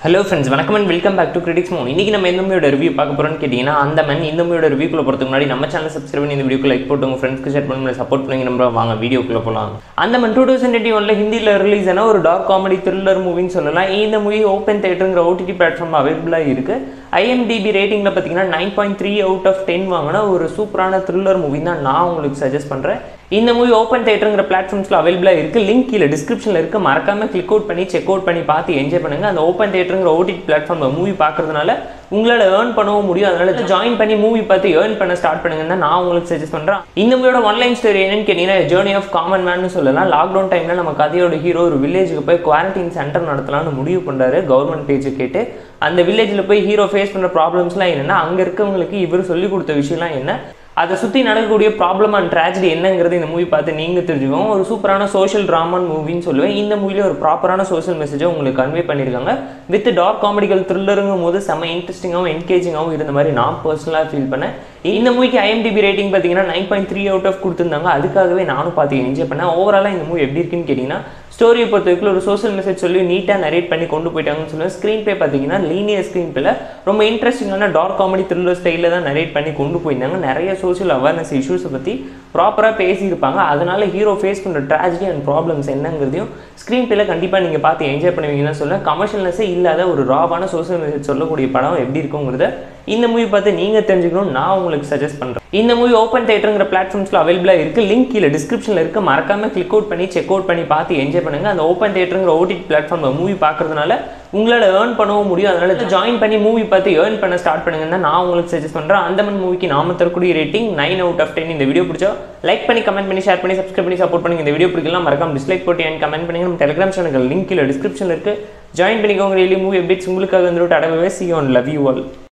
hello friends வணக்கம் and welcome back to critics மோன் இன்னைக்கு நம்ம எந்த மூவியோட ரிவ்யூ பார்க்க போறோம்னு கேட்டிங்கன்னா அந்த மண் இந்த மூவியோட ரிவ்யூக்குள்ள போகிறதுக்கு முன்னாடி நம்ம சேனல் சப்ஸ்கிரைப் பண்ணி இந்த வீடியோக்கு லைக் போட்டு உங்கள் ஃப்ரெண்ட்ஸ்க்கு ஷேர் பண்ணி சப்போர்ட் பண்ணி நம்ம வாங்க வீடியோக்குள்ள போகலாம் அந்த மண் டூ தௌசண்ட் டுவெண்ட்டி ஒன்ல ஹிந்தியில் ரிலீஸ் ஆன ஒரு டார்க் காமெடி த்ரில்லர் மூவின்னு சொல்லலாம் இந்த மூவி ஓப்பன் தேட்டருங்கிற ஓடிடி பிளாட்ஃபார்ம் அவைலபிளாக இருக்கு ஐஎம்டிபி ரேட்டிங்கில் பார்த்தீங்கன்னா nine point three out of ten வாங்கின ஒரு சூப்பரான த்ரில்லர் மூவி தான் நான் உங்களுக்கு சஜஸ்ட் பண்ணுறேன் இந்த மூவி ஓப்பன் தேட்டருங்கிற பிளாட்ஃபார்ம்ஸில் அவைலபிளாக இருக்குது லிங்க் கீழே டிஸ்கிரிப்ஷனில் இருக்குது மறக்காம கிளிக் அவுட் பண்ணி செக் அவுட் பண்ணி பார்த்து என்ஜாய் பண்ணுங்க அந்த ஓப்பன் தேட்டருங்கிற ஓடிடி பிளாட்ஃபார்மில் மூவி பார்க்கறதுனால உங்களால் ஏர்ன் பண்ணவும் முடியும் அதனால ஜாயின் பண்ணி மூவி பார்த்து ஏர்ன் பண்ண ஸ்டார்ட் பண்ணுங்கன்னு தான் நான் உங்களுக்கு சஜஸ்ட் பண்ணுறேன் இந்த மூவியோட ஒன்லைன் ஸ்டோரி என்னன்னு கேட்டிங்கன்னா ஜேர்னி ஆஃப் காமன் மேன் சொல்லலாம் லாக்டவுன் டைமில் நம்ம கதையோட ஹீரோ ஒரு வில்லேஜுக்கு போய் குவாரண்டைன் சென்டர் நடத்தலாம்னு முடிவு பண்ணுறாரு கவர்மெண்ட் பேஜை கேட்டு அந்த வில்லேஜில் போய் ஹீரோ ஃபேஸ் பண்ணுற ப்ராப்ளம்ஸ்லாம் என்னென்னா அங்கே இருக்கவங்களுக்கு இவர் சொல்லி கொடுத்த விஷயம்லாம் என்ன அதை சுற்றி நடக்கக்கூடிய ப்ராப்ளம் அண்ட் ட்ராஜடி என்னங்கிறது இந்த மூவி பார்த்து நீங்கள் தெரிஞ்சுக்கோங்க ஒரு சூப்பரான சோஷியல் ட்ராமான் மூவின்னு சொல்லுவேன் இந்த மூவியில் ஒரு ப்ராப்பரான சோஷியல் மெசேஜை உங்களுக்கு கன்வே பண்ணியிருக்காங்க வித் டார்க் காமெடிக்கல் த்ரில்லருங்கும் போது செம்ம இன்ட்ரெஸ்டிங்காகவும் என்கேஜிங்காகவும் இருந்த மாதிரி நான் பர்சனலாக ஃபீல் பண்ணேன் இந்த மூவிக்கு ஐஎம்டிபி ரேட்டிங் பார்த்தீங்கன்னா nine point three out of கொடுத்துருந்தாங்க அதுக்காகவே நானும் பார்த்து என்ஜாய் பண்ணேன் ஓவராலாக இந்த மூவி எப்படி இருக்குன்னு கேட்டிங்கன்னா ஸ்டோரியை பொறுத்த வரைக்கும் ஒரு சோஷியல் மெசேஜ் சொல்லி நீட்டாக நரேட் பண்ணி கொண்டு போயிட்டாங்கன்னு சொல்லுவேன் ஸ்க்ரீன் ப்ளே பார்த்தீங்கன்னா லீனியர் ஸ்க்ரீன் ப்ளேல ரொம்ப இன்ட்ரெஸ்டிங்கான டார்க் காமெடி த்ரில்லர் ஸ்டைலில் தான் நரேட் பண்ணி கொண்டு போயிருந்தாங்க நிறைய சோஷியல் அவேர்னஸ் இஷ்யூஸை பற்றி ப்ராப்பராக பேசியிருப்பாங்க அதனால ஹீரோ ஃபேஸ் பண்ணுற ட்ராஜடி அண்ட் ப்ராப்ளம்ஸ் என்னங்கிறதையும் ஸ்க்ரீன் ப்ளேல கண்டிப்பாக நீங்கள் பார்த்து என்ஜாய் பண்ணுவீங்கன்னு சொல்லுவேன் கமர்ஷியல்னஸே இல்லாத ஒரு ராவான சோஷியல் மெசேஜ் சொல்லக்கூடிய படம் எப்படி இருக்குங்கிறத இந்த மூவி பார்த்து நீங்கள் தெரிஞ்சுக்கணும் நான் உங்களுக்கு சஜஸ்ட் பண்ணுறேன் இந்த மூவி ஓப்பன் தேட்டருங்கிற பிளாட்ஃபார்ம்ஸில் அவைலபிளாக இருக்குது லிங்க் கீழே டிஸ்கிரிப்ஷனில் இருக்குது மறக்காம கிளிக் அவுட் பண்ணி செக் அவுட் பண்ணி பார்த்து என்ஜாய் பண்ணுங்க அந்த ஓப்பன் தேட்டருங்கிற ஓடிடி பிளாட்ஃபார்மில் மூவி பார்க்கறதுனால உங்களால் ஏர்ன் பண்ணவும் முடியும் அதனால ஜாயின் பண்ணி மூவி பார்த்து ஏர்ன் பண்ண ஸ்டார்ட் பண்ணுங்கன்னு தான் நான் உங்களுக்கு சஜஸ்ட் பண்ணுறேன் அந்த மண் மூவிக்கு நாம தரக்கூடிய rating nine out of ten இந்த வீடியோ பிடிச்சா லைக் பண்ணி கமெண்ட் பண்ணி ஷேர் பண்ணி சப்ஸ்கிரைப் பண்ணி சப்போர்ட் பண்ணுங்க இந்த வீடியோ பிடிக்கலாம் மறக்காம டிஸ்லைக் போட்டு என் கமெண்ட் பண்ணுங்க நம்ம டெலிகிராம் சேனல் லிங்க் கீழே டிஸ்கிரிப்ஷனில் இருக்குது ஜாயின் பண்ணிக்கோங்க டெய்லி மூவி அப்டேட்ஸ் உங்களுக்காக வந்துட்டு அடவே சி ஆன் லவ் யூ ஆல்